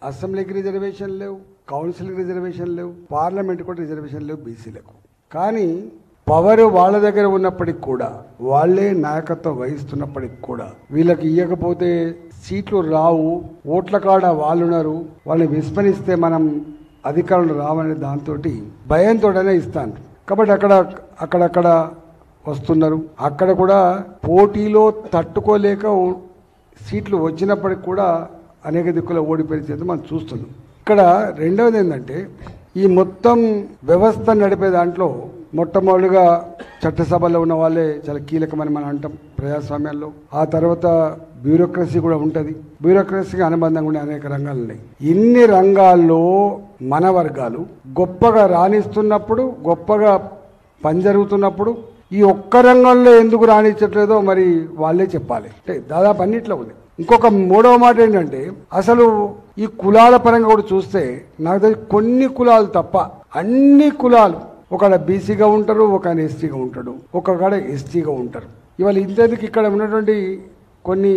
అసెంబ్లీకి రిజర్వేషన్ లేవు కౌన్సిల్కి రిజర్వేషన్ లేవు పార్లమెంట్ కూడా రిజర్వేషన్ లేవు బీసీలకు కానీ పవర్ వాళ్ళ దగ్గర ఉన్నప్పటికి కూడా వాళ్ళే నాయకత్వం వహిస్తున్నప్పటికి కూడా వీళ్ళకి ఇవ్వకపోతే సీట్లు రావు ఓట్ల కాడ వాళ్ళున్నారు వాళ్ళని విస్మరిస్తే మనం అధికారులు రావనే దాంతో భయంతోనే ఇస్తాను కాబట్టి అక్కడ అక్కడక్కడ వస్తున్నారు అక్కడ కూడా పోటీలో తట్టుకోలేక ఓ- సీట్లు వచ్చినప్పటికి కూడా అనేక దిక్కుల ఓడిపోయిన చేత మనం చూస్తున్నాం ఇక్కడ రెండవది ఏంటంటే ఈ మొత్తం వ్యవస్థ నడిపే దాంట్లో మొట్టమొదటిగా చట్టసభలో ఉన్న వాళ్ళే చాలా కీలకమని మనం అంటాం ప్రజాస్వామ్యాల్లో ఆ తర్వాత బ్యూరోక్రసీ కూడా ఉంటుంది బ్యూరోక్రసీకి అనుబంధంగా ఉండే అనేక రంగాలు ఉన్నాయి ఇన్ని రంగాల్లో మన వర్గాలు గొప్పగా రాణిస్తున్నప్పుడు గొప్పగా పని జరుగుతున్నప్పుడు ఈ ఒక్క రంగంలో ఎందుకు రాణించట్లేదో మరి వాళ్ళే చెప్పాలి అంటే దాదాపు అన్నిట్లో ఉంది ఇంకొక మూడవ మాట ఏంటంటే అసలు ఈ కులాల పరంగా కూడా చూస్తే నాకు తెలిసి కొన్ని కులాలు తప్ప అన్ని కులాలు ఒకడ బీసీగా ఉంటారు ఒక ఎస్టీగా ఉంటాడు ఒక కాడ ఎస్టీగా ఉంటారు ఇవాళ ఇంతేందుకు ఇక్కడ ఉన్నటువంటి కొన్ని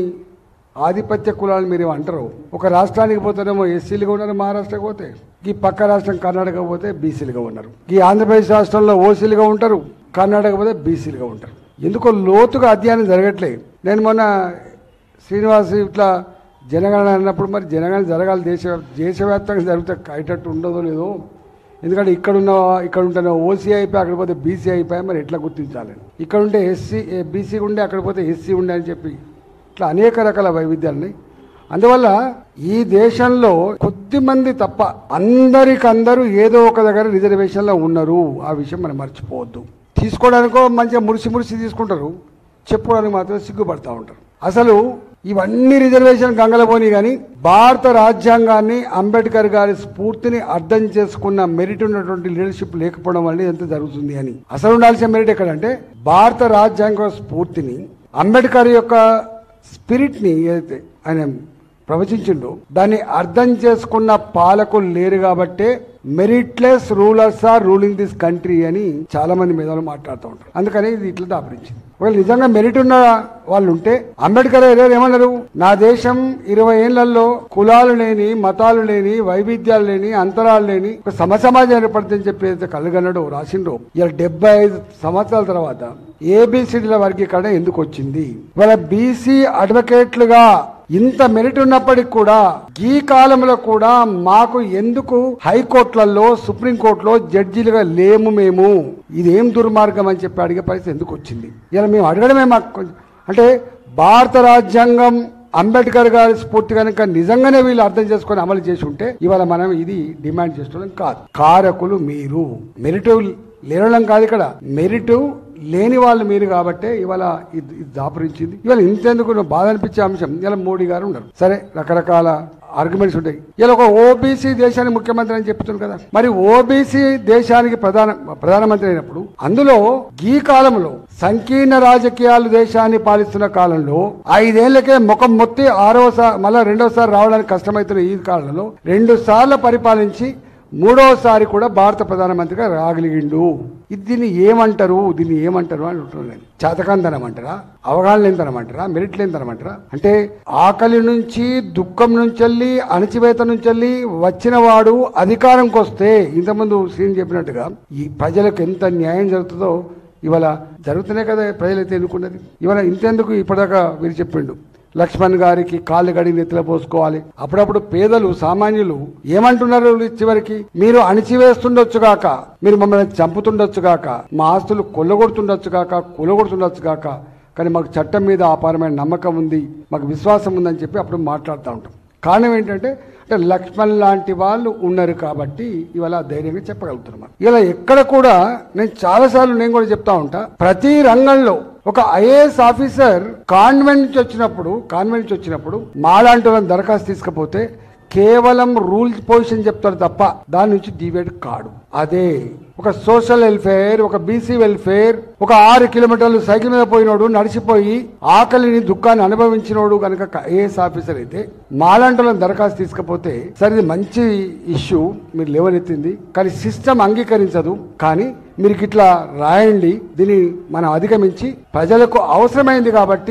ఆధిపత్య కులాలు మీరు అంటారు ఒక రాష్ట్రానికి పోతేనేమో ఎస్సీలుగా ఉన్నారు మహారాష్ట్రకి పోతే ఈ పక్క రాష్ట్రం కర్ణాటక పోతే బీసీలుగా ఉన్నారు ఈ ఆంధ్రప్రదేశ్ రాష్ట్రంలో ఓసీలుగా ఉంటారు కర్ణాటక పోతే బీసీలుగా ఉంటారు ఎందుకో లోతుగా అధ్యయనం జరగట్లేదు నేను మొన్న శ్రీనివాస్ ఇట్లా జనగణన అన్నప్పుడు మరి జనగణన జరగాలి దేశ దేశవ్యాప్తంగా జరిగితే అయ్యేటట్టు ఉండదో లేదో ఎందుకంటే ఇక్కడ ఉన్న ఇక్కడ ఉంటే ఓసీ అయిపోయి అక్కడ పోతే బీసీ అయిపోయి మరి ఎట్లా గుర్తించాలి ఇక్కడ ఉంటే ఎస్సీ బీసీ ఉండే అక్కడ పోతే ఎస్సీ ఉండే అని చెప్పి ఇట్లా అనేక రకాల వైవిధ్యాలున్నాయి అందువల్ల ఈ దేశంలో కొద్ది మంది తప్ప అందరికందరూ ఏదో ఒక దగ్గర రిజర్వేషన్లో ఉన్నారు ఆ విషయం మనం మర్చిపోవద్దు తీసుకోవడానికో మంచిగా మురిసి మురిసి తీసుకుంటారు చెప్పుకోవడానికి మాత్రం సిగ్గుపడతా ఉంటారు అసలు ఇవన్నీ రిజర్వేషన్ గంగలపోని కానీ భారత రాజ్యాంగాన్ని అంబేద్కర్ గారి స్ఫూర్తిని అర్థం చేసుకున్న మెరిట్ ఉన్నటువంటి లీడర్షిప్ లేకపోవడం వల్ల ఎంత జరుగుతుంది అని అసలు ఉండాల్సిన మెరిట్ ఎక్కడంటే భారత రాజ్యాంగ స్ఫూర్తిని అంబేద్కర్ యొక్క స్పిరిట్ ని ఏదైతే ఆయన ప్రవచించిండో దాన్ని అర్థం చేసుకున్న పాలకులు లేరు కాబట్టే meritless rulers are ruling this country అని చాలా మంది మేధావులు మాట్లాడుతూ ఉంటారు అందుకని ఇది ఇట్లా దాపరించింది ఒకవేళ నిజంగా మెరిట్ ఉన్న వాళ్ళు ఉంటే అంబేద్కర్ గారు ఏమన్నారు నా దేశం ఇరవై ఏళ్లలో కులాలు లేని మతాలు లేని వైవిధ్యాలు లేని అంతరాలు లేని ఒక సమసమాజం ఏర్పడుతుందని చెప్పి ఏదైతే కలగన్నాడో రాసిండో ఇలా డెబ్బై ఐదు సంవత్సరాల తర్వాత ఏబిసిడీల వర్గీకరణ ఎందుకు వచ్చింది ఇవాళ బీసీ అడ్వకేట్లుగా ఇంత మెరిట్ ఉన్నప్పటికి కూడా ఈ కాలంలో కూడా మాకు ఎందుకు హైకోర్టులలో సుప్రీంకోర్టులో జడ్జీలుగా లేము మేము ఇదేం దుర్మార్గం అని చెప్పి అడిగే పరిస్థితి ఎందుకు వచ్చింది ఇలా మేము అడగడమే మాకు కొంచెం- అంటే భారత రాజ్యాంగం అంబేద్కర్ గారి స్ఫూర్తి కనుక నిజంగానే వీళ్ళు అర్థం చేసుకొని అమలు చేసి ఉంటే ఇవాళ మనం ఇది డిమాండ్ చేస్తున్నాం కాదు కారకులు మీరు మెరిట్ లేనడం కాదు ఇక్కడ మెరిట్ లేని వాళ్ళు మీరు కాబట్టే ఇవాళ ఇది ఇది దాపరించింది ఇవాళ ఇంతెందుకు నాకు బాధ అనిపించే అంశం ఇలా మోడీ గారు ఉండరు సరే రకరకాల ఆర్గ్యుమెంట్స్ ఉంటాయి ఇలా ఒక ఓబీసీ దేశానికి ముఖ్యమంత్రి అని చెప్తున్నారు కదా మరి ఓబీసీ దేశానికి ప్రధాన ప్రధానమంత్రి అయినప్పుడు అందులో ఈ కాలంలో సంకీర్ణ రాజకీయాలు దేశాన్ని పాలిస్తున్న కాలంలో ఐదేళ్లకే ముఖం మొత్తి ఆరోసారి మళ్ళా రెండోసారి రావడానికి కష్టమవుతున్న ఈ కాలంలో రెండు సార్లు పరిపాలించి మూడోసారి కూడా భారత ప్రధానమంత్రిగా రాగలిగిండు ఇది దీన్ని ఏమంటారు దీన్ని ఏమంటారు అని అంటున్నాను నేను చేతకాంతనం అంటారా అవగాహన లేనితనం అంటారా మెరిట్ లేనితనం అంటారా అంటే ఆకలి నుంచి దుఃఖం నుంచి వెళ్ళి అణచివేత నుంచి వెళ్ళి వచ్చిన వాడు అధికారంకి వస్తే ఇంతకుముందు సీన్ చెప్పినట్టుగా ఈ ప్రజలకు ఎంత న్యాయం జరుగుతుందో ఇవాళ జరుగుతూనే కదా ప్రజలైతే ఎన్నుకున్నది ఇవాళ ఇంతెందుకు ఇప్పటిదాకా వీరు చెప్పిండు లక్ష్మణ్ గారికి కాళ్ళు గడి నెత్తిలో పోసుకోవాలి అప్పుడప్పుడు పేదలు సామాన్యులు ఏమంటున్నారు చివరికి మీరు అణిచివేస్తుండొచ్చు గాక మీరు మమ్మల్ని చంపుతుండొచ్చు గాక మా ఆస్తులు కొల్లగొడుతుండొచ్చు గాక కూలగొడుతుండొచ్చు గాక కానీ మాకు చట్టం మీద అపారమైన నమ్మకం ఉంది మాకు విశ్వాసం ఉందని చెప్పి అప్పుడు మాట్లాడుతూ ఉంటాం కారణం ఏంటంటే అంటే లక్ష్మణ్ లాంటి వాళ్ళు ఉన్నారు కాబట్టి ఇవాళ ధైర్యంగా చెప్పగలుగుతున్నాం ఇలా ఎక్కడ కూడా నేను చాలాసార్లు నేను కూడా చెప్తా ఉంటా ప్రతి రంగంలో ఒక ఐఏఎస్ ఆఫీసర్ కాన్వెంట్ నుంచి వచ్చినప్పుడు కాన్వెంట్ నుంచి వచ్చినప్పుడు మాలాంటి వాళ్ళని దరఖాస్తు తీసుకపోతే కేవలం రూల్ పొజిషన్ చెప్తారు తప్ప దాని నుంచి డివేట్ కాడు అదే ఒక సోషల్ వెల్ఫేర్ ఒక బీసీ వెల్ఫేర్ ఒక ఆరు కిలోమీటర్లు సైకిల్ మీద పోయినోడు నడిచిపోయి ఆకలిని దుఃఖాన్ని అనుభవించినోడు కనుక ఐఏఎస్ ఆఫీసర్ అయితే మాలాంటి వాళ్ళని దరఖాస్తు తీసుకపోతే సరే ఇది మంచి ఇష్యూ మీరు లేవనెత్తింది కానీ సిస్టమ్ అంగీకరించదు కానీ మీరు ఇట్లా రాయండి దీన్ని మనం అధిగమించి ప్రజలకు అవసరమైంది కాబట్టి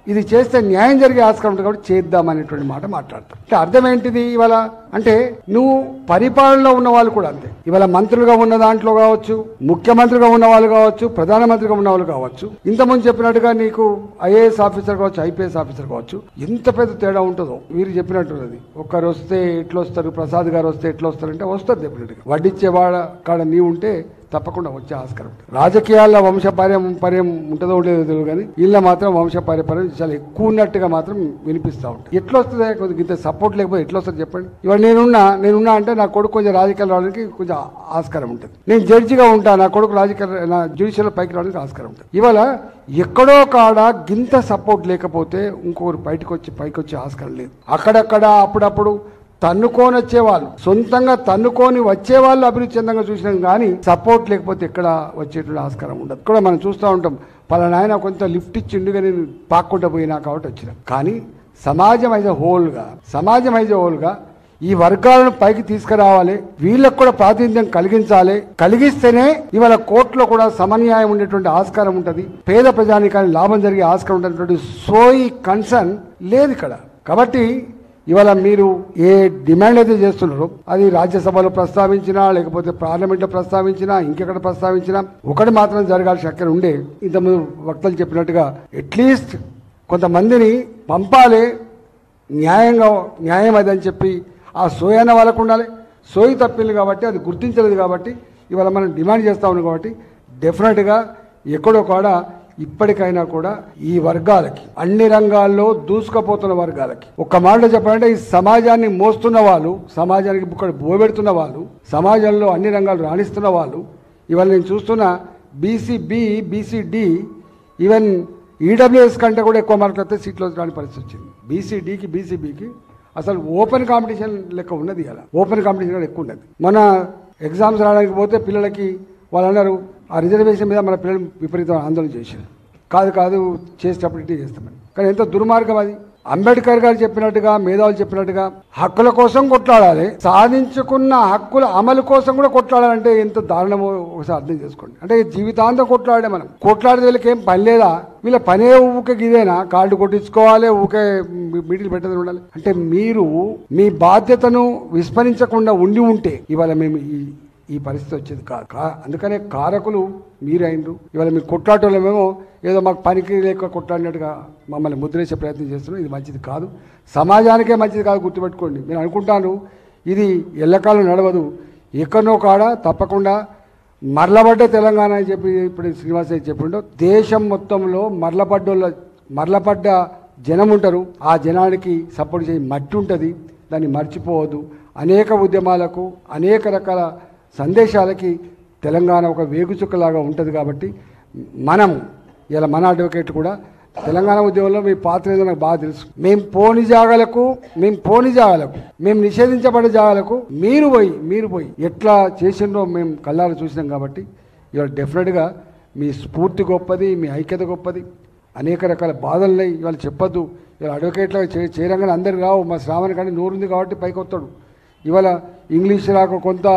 ఇది చేస్తే న్యాయం జరిగే ఆస్కారం ఉంటుంది కాబట్టి చేద్దాం అనేటువంటి మాట మాట్లాడతాం అంటే అర్థం ఏంటిది ఇవాళ అంటే నువ్వు పరిపాలనలో ఉన్న వాళ్ళు కూడా అంతే ఇవాళ మంత్రులుగా ఉన్న దాంట్లో కావచ్చు ముఖ్యమంత్రిగా ఉన్న వాళ్ళు కావచ్చు ప్రధానమంత్రిగా ఉన్న వాళ్ళు కావచ్చు ఇంతకుముందు చెప్పినట్టుగా నీకు ఐఏఎస్ ఆఫీసర్ కావచ్చు ఐపీఎస్ ఆఫీసర్ కావచ్చు ఎంత పెద్ద తేడా ఉంటుందో వీరు చెప్పినట్టున్నది ఒక్కరు వస్తే ఎట్లా వస్తారు ప్రసాద్ గారు వస్తే ఎట్లా వస్తారంటే వస్తారు డెఫినెట్గా వడ్డిచ్చే వాడ కాడ నీ ఉంటే తప్పకుండా వచ్చే ఆస్కారం ఉంటుంది. రాజకీయాల్లో వంశపార్యం పర్యం ఉంటుందో ఉండేదో తెలియదు కానీ వీళ్ళ మాత్రం వంశపార్యపర్యం చాలా ఎక్కువ ఉన్నట్టుగా మాత్రం వినిపిస్తూ ఉంటుంది ఎట్లా వస్తుంది కొద్దిగా ఇంత సపోర్ట్ లేకపోతే ఎట్లా వస్తుంది చెప్పండి ఇవాళ నేనున్నా నేనున్నా అంటే నా కొడుకు కొంచెం రాజకీయాలు రావడానికి కొంచెం ఆస్కారం ఉంటుంది నేను జడ్జిగా ఉంటా నా కొడుకు రాజకీయ నా జ్యుడిషియల్ పైకి రావడానికి ఆస్కారం ఉంటుంది ఇవాళ ఎక్కడో కాడ గింత సపోర్ట్ లేకపోతే ఇంకొకరు బయటకు వచ్చి పైకి వచ్చే ఆస్కారం లేదు అక్కడక్కడ అప్పుడప్పుడు తన్నుకొని వచ్చేవాళ్ళు సొంతంగా తన్నుకొని వచ్చేవాళ్ళు అభివృద్ధి చెందంగా చూసినాం కానీ సపోర్ట్ లేకపోతే ఎక్కడ వచ్చేటువంటి ఆస్కారం ఉండదు కూడా మనం చూస్తూ ఉంటాం పలానా ఆయన కొంత లిఫ్ట్ ఇచ్చిండుగా నేను పాక్కుంటూ పోయినా కాబట్టి వచ్చినాం కానీ సమాజం అయితే హోల్గా సమాజం అయితే హోల్గా ఈ వర్గాలను పైకి తీసుకురావాలి వీళ్ళకు కూడా ప్రాతినిధ్యం కలిగించాలి కలిగిస్తేనే ఇవాళ కోర్టులో కూడా సమన్యాయం ఉండేటువంటి ఆస్కారం ఉంటుంది పేద ప్రజానికానికి లాభం జరిగే ఆస్కారం ఉండేటువంటి సోయి కన్సర్న్ లేదు ఇక్కడ కాబట్టి ఇవాళ మీరు ఏ డిమాండ్ అయితే చేస్తున్నారో అది రాజ్యసభలో ప్రస్తావించినా లేకపోతే పార్లమెంట్లో ప్రస్తావించినా ఇంకెక్కడ ప్రస్తావించినా ఒకటి మాత్రం జరగాల్సిన అక్కడ ఉండే ఇంతకుముందు వక్తలు చెప్పినట్టుగా అట్లీస్ట్ కొంతమందిని పంపాలి న్యాయంగా న్యాయం అది అని చెప్పి ఆ సోయి అన్న వాళ్ళకు ఉండాలి సోయి తప్పింది కాబట్టి అది గుర్తించలేదు కాబట్టి ఇవాళ మనం డిమాండ్ చేస్తా ఉన్నాం కాబట్టి డెఫినెట్గా ఎక్కడో కాడ ఇప్పటికైనా కూడా ఈ వర్గాలకి అన్ని రంగాల్లో దూసుకుపోతున్న వర్గాలకి ఒక్క మాట చెప్పాలంటే ఈ సమాజాన్ని మోస్తున్న వాళ్ళు సమాజానికి ఇక్కడ బోబెడుతున్న వాళ్ళు సమాజంలో అన్ని రంగాలు రాణిస్తున్న వాళ్ళు ఇవాళ నేను చూస్తున్న BC B BC D even EWS కంటే కూడా ఎక్కువ మార్కులు వస్తే సీట్లో రాని పరిస్థితి వచ్చింది బీసీడీకి బీసీబీకి అసలు ఓపెన్ కాంపిటీషన్ లెక్క ఉన్నది అలా ఓపెన్ కాంపిటీషన్ కూడా ఎక్కువ ఉన్నది మన ఎగ్జామ్స్ రాయడానికి పోతే పిల్లలకి వాళ్ళు అన్నారు ఆ రిజర్వేషన్ మీద మన పిల్లలు విపరీతం ఆందోళన చేశారు కాదు కాదు చేసేటప్పుడు ఇటే చేస్తామని కానీ ఎంత దుర్మార్గం అది అంబేద్కర్ గారు చెప్పినట్టుగా మేధావులు చెప్పినట్టుగా హక్కుల కోసం కొట్లాడాలి సాధించుకున్న హక్కుల అమలు కోసం కూడా కొట్లాడాలంటే ఎంత దారుణమో ఒకసారి అర్థం చేసుకోండి అంటే జీవితాంతం కొట్లాడే మనం కొట్లాడే వీళ్ళకి ఏం పని లేదా వీళ్ళ పనే ఊకే ఇదేనా కార్డు కొట్టించుకోవాలి ఊకే మీటింగ్ పెట్టదని ఉండాలి అంటే మీరు మీ బాధ్యతను విస్మరించకుండా ఉండి ఉంటే ఇవాళ మేము ఈ ఈ పరిస్థితి వచ్చేది కాదు కా అందుకనే కారకులు మీరైండ్రు ఇవాళ మీరు కొట్లాటోళ్ళమేమో ఏదో మాకు పనికి లేక కొట్లాడినట్టుగా మమ్మల్ని ముద్రేసే ప్రయత్నం చేస్తున్నాం ఇది మంచిది కాదు సమాజానికే మంచిది కాదు గుర్తుపెట్టుకోండి నేను అనుకుంటాను ఇది ఎల్లకాలం నడవదు ఎక్కడనో కాడ తప్పకుండా మరలబడ్డ తెలంగాణ అని చెప్పి ఇప్పుడు శ్రీనివాస్ అయితే చెప్పిండో దేశం మొత్తంలో మరలబడ్డోళ్ళ మరలబడ్డ జనం ఉంటారు ఆ జనానికి సపోర్ట్ చేయి మట్టి ఉంటుంది దాన్ని మర్చిపోవద్దు అనేక ఉద్యమాలకు అనేక రకాల సందేశాలకి తెలంగాణ ఒక వేగుచుక్కలాగా ఉంటుంది కాబట్టి మనం ఇలా మన అడ్వకేట్ కూడా తెలంగాణ ఉద్యమంలో మీ పాత్ర ఏదో నాకు బాగా తెలుసు మేము పోని జాగాలకు మేము పోని జాగాలకు మేము నిషేధించబడ్డ జాగాలకు మీరు పోయి మీరు పోయి ఎట్లా చేసిండ్రో మేము కళ్ళారు చూసినాం కాబట్టి ఇవాళ డెఫినెట్గా మీ స్ఫూర్తి గొప్పది మీ ఐక్యత గొప్పది అనేక రకాల బాధలున్నాయి ఇవాళ చెప్పొద్దు ఇవాళ అడ్వకేట్లో చే చేరంగానే అందరికి రావు మా శ్రావణ కానీ నోరుంది కాబట్టి పైకి వస్తాడు ఇవాళ ఇంగ్లీష్ రాక కొంత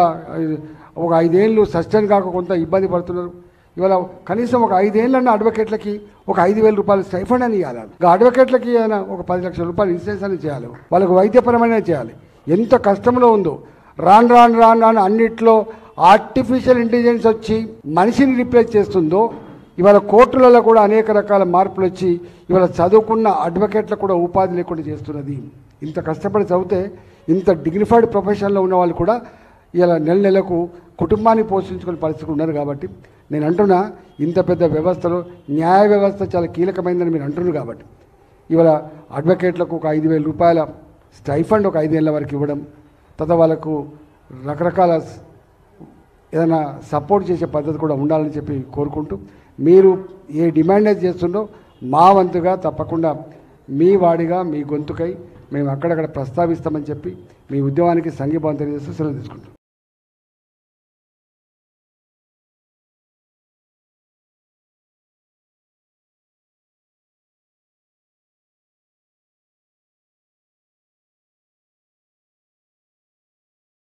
ఒక ఐదేళ్ళు సస్టైన్ కాక కొంత ఇబ్బంది పడుతున్నారు ఇవాళ కనీసం ఒక ఐదేళ్ళన్న అడ్వకేట్లకి ఒక ఐదు వేల రూపాయలు స్టైఫండ్ అని ఇవ్వాలి ఇంకా అడ్వకేట్లకి అయినా ఒక పది లక్షల రూపాయలు ఇన్సూరెన్స్ అని చేయాలి వాళ్ళకు వైద్యపరమైన చేయాలి ఎంత కష్టంలో ఉందో రాను రాను రాను రాను అన్నిట్లో ఆర్టిఫిషియల్ ఇంటెలిజెన్స్ వచ్చి మనిషిని రిప్లేస్ చేస్తుందో ఇవాళ కోర్టులలో కూడా అనేక రకాల మార్పులు వచ్చి ఇవాళ చదువుకున్న అడ్వకేట్లకు కూడా ఉపాధి లేకుండా చేస్తున్నది ఇంత కష్టపడి చదివితే ఇంత డిగ్నిఫైడ్ ప్రొఫెషన్లో ఉన్న వాళ్ళు కూడా ఇలా నెల నెలకు కుటుంబాన్ని పోషించుకునే పరిస్థితి ఉన్నారు కాబట్టి నేను అంటున్నా ఇంత పెద్ద వ్యవస్థలో న్యాయ వ్యవస్థ చాలా కీలకమైందని మీరు అంటున్నారు కాబట్టి ఇవాళ అడ్వకేట్లకు ఒక ఐదు వేల రూపాయల స్టైఫండ్ ఒక ఐదేళ్ల వరకు ఇవ్వడం తర్వాత వాళ్ళకు రకరకాల ఏదైనా సపోర్ట్ చేసే పద్ధతి కూడా ఉండాలని చెప్పి కోరుకుంటూ మీరు ఏ డిమాండ్ అయితే చేస్తుండో మా వంతుగా తప్పకుండా మీ వాడిగా మీ గొంతుకై మేము అక్కడక్కడ ప్రస్తావిస్తామని చెప్పి మీ ఉద్యమానికి సంఘీభావం తెలియజేస్తూ సెలవు తీసుకుంటాం